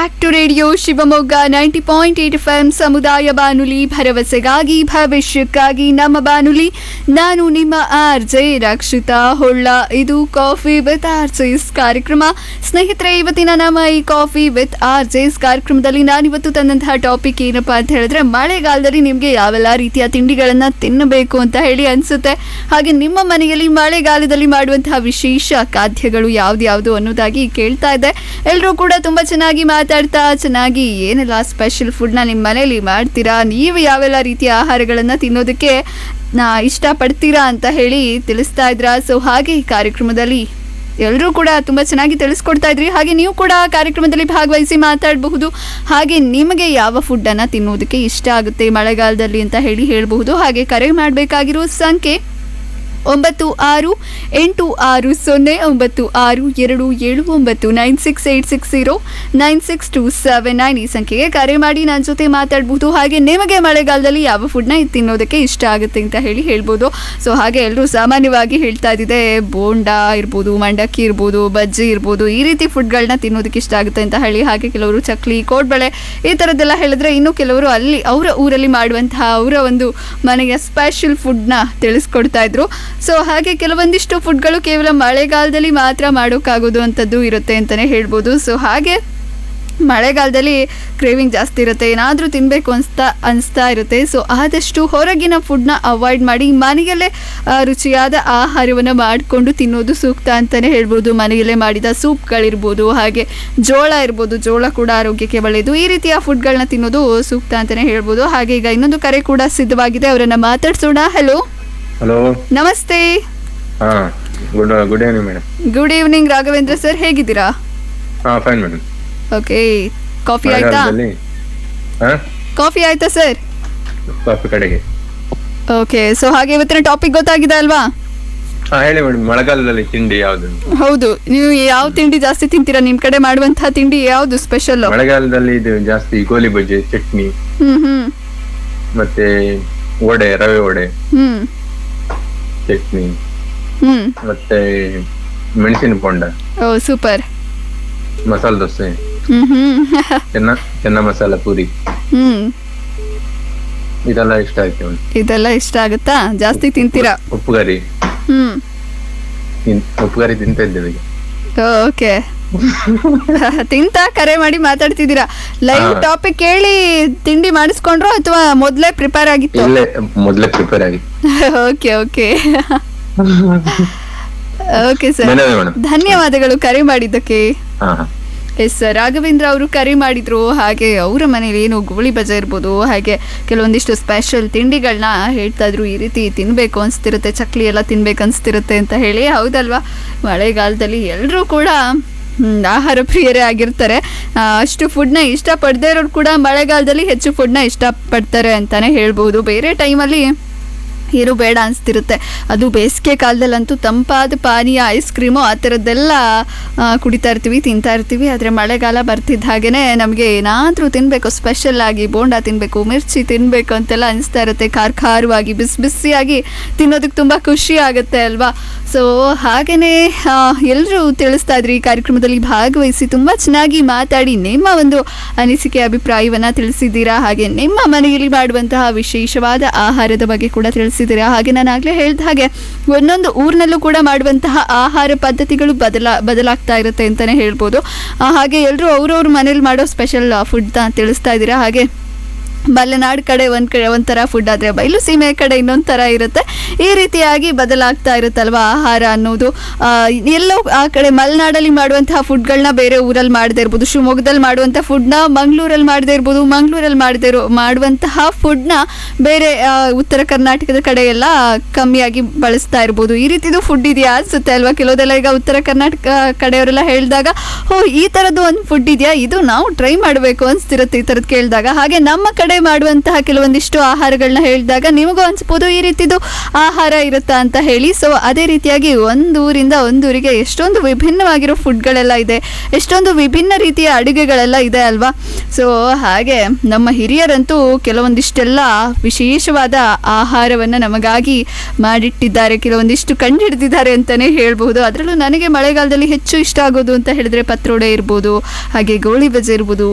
Back to radio Shivamogga ninety point eight F M ಸಮುದಾಯ ಬಾನುಲಿ ಭರವಸೆಗಾಗಿ ಭವಿಷ್ಯಕ್ಕಾಗಿ ನಮ್ಮ ಬಾನುಲಿ ನಾನು ನಿಮ್ಮ ಆರ್ ಜೆ ರಕ್ಷಿತಾ ಹೊಳ್ಳ ಇದು ಕಾಫಿ ವಿತ್ ಆರ್ ಜೆಸ್ ಕಾರ್ಯಕ್ರಮ ಸ್ನೇಹಿತರೆ ಇವತ್ತಿನ ನಮ್ಮ ಈ ಕಾಫಿ ವಿತ್ ಆರ್ ಜೆಸ್ ಕಾರ್ಯಕ್ರಮದಲ್ಲಿ ನಾನಿವತ್ತು ತಂದಂತಹ ಟಾಪಿಕ್ ಏನಪ್ಪಾ ಅಂತ ಹೇಳಿದ್ರೆ ಮಳೆಗಾಲದಲ್ಲಿ ನಿಮಗೆ ಯಾವೆಲ್ಲ ರೀತಿಯ ತಿಂಡಿಗಳನ್ನು ತಿನ್ನಬೇಕು ಅಂತ ಹೇಳಿ ಅನಿಸುತ್ತೆ ಹಾಗೆ ನಿಮ್ಮ ಮನೆಯಲ್ಲಿ ಮಳೆಗಾಲದಲ್ಲಿ ಮಾಡುವಂತಹ ವಿಶೇಷ ಖಾದ್ಯಗಳು ಯಾವ್ದ್ಯಾವುದು ಅನ್ನೋದಾಗಿ ಕೇಳ್ತಾ ಇದ್ದೆ ಎಲ್ಲರೂ ಕೂಡ ತುಂಬ ಚೆನ್ನಾಗಿ ಮಾತಾಡ್ತಾ ಚೆನ್ನಾಗಿ ಏನೆಲ್ಲ ಸ್ಪೆಷಲ್ ಫುಡ್ನ ನಿಮ್ಮ ಮನೇಲಿ ಮಾಡ್ತೀರಾ ನೀವು ಯಾವೆಲ್ಲ ರೀತಿಯ ಆಹಾರಗಳನ್ನು ತಿನ್ನೋದಕ್ಕೆ ನಾ ಇಷ್ಟಪಡ್ತೀರಾ ಅಂತ ಹೇಳಿ ತಿಳಿಸ್ತಾ ಇದ್ರಾ ಸೊ ಹಾಗೆ ಈ ಕಾರ್ಯಕ್ರಮದಲ್ಲಿ ಎಲ್ಲರೂ ಕೂಡ ತುಂಬ ಚೆನ್ನಾಗಿ ತಿಳಿಸ್ಕೊಡ್ತಾ ಇದ್ರಿ ಹಾಗೆ ನೀವು ಕೂಡ ಕಾರ್ಯಕ್ರಮದಲ್ಲಿ ಭಾಗವಹಿಸಿ ಮಾತಾಡಬಹುದು ಹಾಗೆ ನಿಮಗೆ ಯಾವ ಫುಡ್ಡನ್ನು ತಿನ್ನೋದಕ್ಕೆ ಇಷ್ಟ ಆಗುತ್ತೆ ಮಳೆಗಾಲದಲ್ಲಿ ಅಂತ ಹೇಳಿ ಹೇಳಬಹುದು ಹಾಗೆ ಕರೆ ಮಾಡಬೇಕಾಗಿರೋ ಸಂಖ್ಯೆ ಒಂಬತ್ತು ಆರು ಎಂಟು ಆರು ಸೊನ್ನೆ ಒಂಬತ್ತು ಆರು ಎರಡು ಏಳು ಒಂಬತ್ತು nine six eight six zero nine six two seven nine ಈ ಸಂಖ್ಯೆಗೆ ಕರೆ ಮಾಡಿ ನನ್ನ ಜೊತೆ ಮಾತಾಡ್ಬೋದು ಹಾಗೆ ನಿಮಗೆ ಮಳೆಗಾಲದಲ್ಲಿ ಯಾವ ಫುಡ್ನ ತಿನ್ನೋದಕ್ಕೆ ಇಷ್ಟ ಆಗುತ್ತೆ ಅಂತ ಹೇಳಿ ಹೇಳ್ಬೋದು ಸೊ ಹಾಗೆ ಎಲ್ಲರೂ ಸಾಮಾನ್ಯವಾಗಿ ಹೇಳ್ತಾ ಇದ್ದಿದೆ ಬೋಂಡಾ ಇರ್ಬೋದು ಮಂಡಕ್ಕಿ ಇರ್ಬೋದು ಬಜ್ಜಿ ಇರ್ಬೋದು ಈ ರೀತಿ ಫುಡ್ಗಳನ್ನ ತಿನ್ನೋದಕ್ಕೆ ಇಷ್ಟ ಆಗುತ್ತೆ ಅಂತ ಹೇಳಿ ಹಾಗೆ ಕೆಲವರು ಚಕ್ಲಿ ಕೋಡ್ಬಳೆ ಈ ಥರದ್ದೆಲ್ಲ ಹೇಳಿದ್ರೆ ಇನ್ನು ಕೆಲವರು ಅಲ್ಲಿ ಅವರ ಊರಲ್ಲಿ ಮಾಡುವಂತಹ ಅವರ ಒಂದು ಮನೆಯ ಸ್ಪೆಷಲ್ ಫುಡ್ನ ತಿಳಿಸ್ಕೊಡ್ತಾ ಇದ್ರು ಸೊ ಹಾಗೆ ಕೆಲವೊಂದಿಷ್ಟು ಫುಡ್ಗಳು ಕೇವಲ ಮಳೆಗಾಲದಲ್ಲಿ ಮಾತ್ರ ಮಾಡೋಕ್ಕಾಗೋದು ಅಂಥದ್ದು ಇರುತ್ತೆ ಅಂತಲೇ ಹೇಳ್ಬೋದು ಸೊ ಹಾಗೆ ಮಳೆಗಾಲದಲ್ಲಿ ಕ್ರೇವಿಂಗ್ ಜಾಸ್ತಿ ಇರುತ್ತೆ ಏನಾದರೂ ತಿನ್ನಬೇಕು ಅನಿಸ್ತಾ ಅನಿಸ್ತಾ ಇರುತ್ತೆ ಸೊ ಆದಷ್ಟು ಹೊರಗಿನ ಫುಡ್ನ ಅವಾಯ್ಡ್ ಮಾಡಿ ಮನೆಯಲ್ಲೇ ಆ, ರುಚಿಯಾದ ಆಹಾರವನ್ನು ಮಾಡಿಕೊಂಡು ತಿನ್ನೋದು ಸೂಕ್ತ ಅಂತಲೇ ಹೇಳ್ಬೋದು ಮನೆಯಲ್ಲೇ ಮಾಡಿದ ಸೂಪ್ಗಳಿರ್ಬೋದು ಹಾಗೆ ಜೋಳ ಇರ್ಬೋದು ಜೋಳ ಕೂಡ ಆರೋಗ್ಯಕ್ಕೆ ಒಳ್ಳೆಯದು ಈ ರೀತಿಯ ಫುಡ್ಗಳನ್ನ ತಿನ್ನೋದು ಸೂಕ್ತ ಅಂತಲೇ ಹೇಳ್ಬೋದು ಹಾಗೆ ಈಗ ಇನ್ನೊಂದು ಕರೆ ಕೂಡ ಸಿದ್ಧವಾಗಿದೆ ಅವರನ್ನು ಮಾತಾಡ್ಸೋಣ ಹಲೋ ಹಲೋ ನಮಸ್ತೆ ಹಾ good good evening madam good evening Raghavendra sir ಹೇಗಿದ್ದೀರಾ ಹಾ ಫೈನ್ ಮೇಡಮ್ ಓಕೆ ಕಾಫಿ ಆಯ್ತಾ ಮಳೆಗಾಲದಲ್ಲಿ ಹಾ ಕಾಫಿ ಆಯ್ತಾ ಸರ್ ಕಾಫಿ ಕಡೆಗೆ ಓಕೆ ಸೊ ಹಾಗೆ ಇವತ್ತಿನ ಟಾಪಿಕ್ ಗೊತ್ತಾಗಿದೆ ಅಲ್ವಾ ಹಾ ಹೇಳಿ ಮೇಡಮ್ ಮಳೆಗಾಲದಲ್ಲಿ ತಿಂಡಿ ಯಾವ್ದು ಹೌದು ನೀವು ಯಾವ ತಿಂಡಿ ಜಾಸ್ತಿ ತಿಂತೀರಾ ನಿಮ್ ಕಡೆ ಮಾಡುವಂತಹ ತಿಂಡಿ ಯಾವುದು ಸ್ಪೆಷಲ್ ಮಳೆಗಾಲದಲ್ಲಿ ಇದು ಜಾಸ್ತಿ ಗೋಲಿ ಬಜ್ಜಿ ಚಟ್ನಿ ಹ್ಮ್ ಹ್ಮ್ ಮತ್ತೆ ವಡೆ ರವೆ ವಡೆ ಹ್ಮ್ ಚಟ್ನಿ ಹ್ಮ್ ಮತ್ತೆ ಮೆಣಸಿನ ಬೊಂಡ ಓ ಸೂಪರ್ ಮಸಾಲೆ ದೋಸೆ ಹ್ಮ್ ಹ್ಮ್ ಚೆನ್ನ ಚೆನ್ನ ಮಸಾಲ ಪೂರಿ ಹ್ಮ್ ಇದೆಲ್ಲ ಇಷ್ಟ ಆಯ್ತು ಮೇಡಮ್ ಇದೆಲ್ಲ ಇಷ್ಟ ಆಗುತ್ತಾ ಜಾಸ್ತಿ ತಿಂತೀರಾ ಉಪ್ಪುಗರಿ ಹ್ಮ್ ತಿನ್- ಉಪ್ಪುಗರಿ ತಿಂತ ಇದ್ದೇವೆ ಈಗ ಓಕೆ ತಿಂತ ಕರೆ ಮಾಡಿ ಮಾತಾಡ್ತಿದ್ದೀರಾ ಲೈವ್ ಹಾ. ಟಾಪಿಕ್ ಕೇಳಿ ತಿಂಡಿ ಮಾಡಿಸ್ಕೊಂಡ್ರು ಅಥವಾ ಮೊದ್ಲೇ ಪ್ರಿಪೇರ್ ಆಗಿತ್ತು ಇಲ್ಲೇ ಮೊದ್ಲೇ ಪ್ರಿಪೇರ್ ಆಗಿ ಓಕೆ ಓಕೆ ಓಕೆ ಸರ್ ಧನ್ಯವಾದ ಮೇಡಮ್ ಧನ್ಯವಾದಗಳು ಕರೆ ಮಾಡಿದ್ದಕ್ಕೆ ಹಾ ಹಾ ಎಸ್ ಸರ್ ರಾಘವೇಂದ್ರ ಅವರು ಕರೆ ಮಾಡಿದ್ರು ಹಾಗೆ ಅವರ ಮನೇಲಿ ಏನು ಗೋಳಿ ಬಜೆ ಇರ್ಬೋದು ಹಾಗೆ ಕೆಲವೊಂದಿಷ್ಟು ಸ್ಪೆಷಲ್ ತಿಂಡಿಗಳನ್ನ ಹೇಳ್ತಾ ಇದ್ರು ಈ ರೀತಿ ತಿನ್ನಬೇಕು ಅನಿಸ್ತಿರುತ್ತೆ ಚಕ್ಲಿ ಎಲ್ಲ ತಿನ್ಬೇಕು ಅನಿಸ್ತಿರುತ್ತೆ ಅಂತ ಹೇಳಿ ಹೌದಲ್ವಾ ಮಳೆಗಾಲದಲ್ಲಿ ಎಲ್ಲರೂ ಕೂಡ ಹ್ಮ್, ಆಹಾರ ಪ್ರಿಯರೇ ಆಗಿರ್ತಾರೆ ಆ, ಅಷ್ಟು ಫುಡ್ನ ಇಷ್ಟಪಡದೇ ಇರೋರು ಕೂಡ ಮಳೆಗಾಲದಲ್ಲಿ ಹೆಚ್ಚು ಫುಡ್ನ ಇಷ್ಟಪಡ್ತಾರೆ ಅಂತಲೇ ಹೇಳ್ಬೋದು ಬೇರೆ ಟೈಮಲ್ಲಿ ಏನು ಬೇಡ ಅನಿಸ್ತಿರುತ್ತೆ ಅದು ಬೇಸಿಗೆ ಕಾಲದಲ್ಲಂತೂ ತಂಪಾದ ಪಾನೀಯ ಐಸ್ ಕ್ರೀಮು ಆ ಥರದ್ದೆಲ್ಲ ಆ, ಕುಡಿತಾ ಇರ್ತೀವಿ ತಿಂತಾ ಇರ್ತೀವಿ ಆದರೆ ಮಳೆಗಾಲ ಬರ್ತಿದ್ದ ಹಾಗೇ ನಮಗೆ ಏನಾದರೂ ತಿನ್ನಬೇಕು ಸ್ಪೆಷಲ್ ಆಗಿ ಬೋಂಡ ತಿನ್ನಬೇಕು ಮಿರ್ಚಿ ತಿನ್ನಬೇಕು ಅಂತೆಲ್ಲ ಅನಿಸ್ತಾ ಇರುತ್ತೆ ಖಾರ ಖಾರವಾಗಿ ಬಿಸಿ ಬಿಸಿಯಾಗಿ ತಿನ್ನೋದಕ್ಕೆ ತುಂಬ ಖುಷಿ ಆಗುತ್ತೆ ಅಲ್ವಾ ಸೊ ಹಾಗೆಯೇ ಎಲ್ಲರೂ ತಿಳಿಸ್ತಾ ಇದ್ರಿ ಈ ಕಾರ್ಯಕ್ರಮದಲ್ಲಿ ಭಾಗವಹಿಸಿ ತುಂಬ ಚೆನ್ನಾಗಿ ಮಾತಾಡಿ ನಿಮ್ಮ ಒಂದು ಅನಿಸಿಕೆ ಅಭಿಪ್ರಾಯವನ್ನು ತಿಳಿಸಿದ್ದೀರಾ ಹಾಗೆ ನಿಮ್ಮ ಮನೆಯಲ್ಲಿ ಮಾಡುವಂತಹ ವಿಶೇಷವಾದ ಆಹಾರದ ಬಗ್ಗೆ ಕೂಡ ತಿಳಿಸಿದ್ದೀರಾ ಹಾಗೆ ನಾನು ಆಗಲೇ ಹೇಳಿದ ಹಾಗೆ ಒಂದೊಂದು ಊರಿನಲ್ಲೂ ಕೂಡ ಮಾಡುವಂತಹ ಆಹಾರ ಪದ್ಧತಿಗಳು ಬದಲಾ ಬದಲಾಗ್ತಾ ಇರುತ್ತೆ ಅಂತಲೇ ಹೇಳ್ಬೋದು ಆ, ಹಾಗೆ ಎಲ್ಲರೂ ಅವ್ರವ್ರ ಮನೇಲಿ ಮಾಡೋ ಸ್ಪೆಷಲ್ ಫುಡ್ನ ತಿಳಿಸ್ತಾ ಇದ್ದೀರಾ ಹಾಗೆ ಮಲೆನಾಡು ಕಡೆ ಒಂದು ಕಡೆ ಒಂಥರ ಫುಡ್ ಆದರೆ ಬಯಲು ಸೀಮೆ ಕಡೆ ಇನ್ನೊಂದು ಥರ ಇರುತ್ತೆ ಈ ರೀತಿಯಾಗಿ ಬದಲಾಗ್ತಾ ಇರುತ್ತಲ್ವ ಆಹಾರ ಅನ್ನೋದು ಆ, ಎಲ್ಲೋ ಆ ಕಡೆ ಮಲೆನಾಡಲ್ಲಿ ಮಾಡುವಂತಹ ಫುಡ್ಗಳನ್ನ ಬೇರೆ ಊರಲ್ಲಿ ಮಾಡದೇ ಇರ್ಬೋದು ಶಿವಮೊಗ್ಗದಲ್ಲಿ ಮಾಡುವಂಥ ಫುಡ್ನ ಮಂಗಳೂರಲ್ಲಿ ಮಾಡದೇ ಇರ್ಬೋದು ಮಂಗಳೂರಲ್ಲಿ ಮಾಡದೇ ಇರೋ ಮಾಡುವಂತಹ ಫುಡ್ನ ಬೇರೆ ಆ, ಉತ್ತರ ಕರ್ನಾಟಕದ ಕಡೆ ಎಲ್ಲ ಕಮ್ಮಿಯಾಗಿ ಬಳಸ್ತಾ ಇರ್ಬೋದು ಈ ರೀತಿದು ಫುಡ್ ಇದೆಯಾ ಅನ್ಸುತ್ತೆ ಅಲ್ವಾ ಕೆಲವುದೆಲ್ಲ ಈಗ ಉತ್ತರ ಕರ್ನಾಟಕ ಕಡೆಯವರೆಲ್ಲ ಹೇಳಿದಾಗ ಓ ಈ ಥರದ್ದು ಒಂದು ಫುಡ್ ಇದೆಯಾ ಇದು ನಾವು ಟ್ರೈ ಮಾಡಬೇಕು ಅನಿಸ್ತಿರುತ್ತೆ ಈ ಥರದ್ದು ಕೇಳಿದಾಗ ಹಾಗೆ ನಮ್ಮ ಕಡೆ ಮಾಡುವಂತಹ ಕೆಲವೊಂದಿಷ್ಟು ಆಹಾರಗಳನ್ನ ಹೇಳಿದಾಗ ನಿಮಗೂ ಅನ್ಸ್ಬೋದು ಈ ರೀತಿದು ಆಹಾರ ಇರುತ್ತಾ ಅಂತ ಹೇಳಿ ಸೊ ಅದೇ ರೀತಿಯಾಗಿ ಒಂದು ಊರಿಂದ ಒಂದು ಊರಿಗೆ ಎಷ್ಟೊಂದು ವಿಭಿನ್ನವಾಗಿರೋ ಫುಡ್ಗಳೆಲ್ಲ ಇದೆ ಎಷ್ಟೊಂದು ವಿಭಿನ್ನ ರೀತಿಯ ಅಡುಗೆಗಳೆಲ್ಲ ಇದೆ ಅಲ್ವಾ ಸೊ ಹಾಗೆ ನಮ್ಮ ಹಿರಿಯರಂತೂ ಕೆಲವೊಂದಿಷ್ಟೆಲ್ಲ ವಿಶೇಷವಾದ ಆಹಾರವನ್ನು ನಮಗಾಗಿ ಮಾಡಿಟ್ಟಿದ್ದಾರೆ ಕೆಲವೊಂದಿಷ್ಟು ಕಂಡುಹಿಡಿದಿದ್ದಾರೆ ಅಂತಲೇ ಹೇಳ್ಬೋದು ಅದರಲ್ಲೂ ನನಗೆ ಮಳೆಗಾಲದಲ್ಲಿ ಹೆಚ್ಚು ಇಷ್ಟ ಆಗೋದು ಅಂತ ಹೇಳಿದ್ರೆ ಪತ್ರೋಡೆ ಇರ್ಬೋದು ಹಾಗೆ ಗೋಳಿ ಬಜೆ ಇರ್ಬೋದು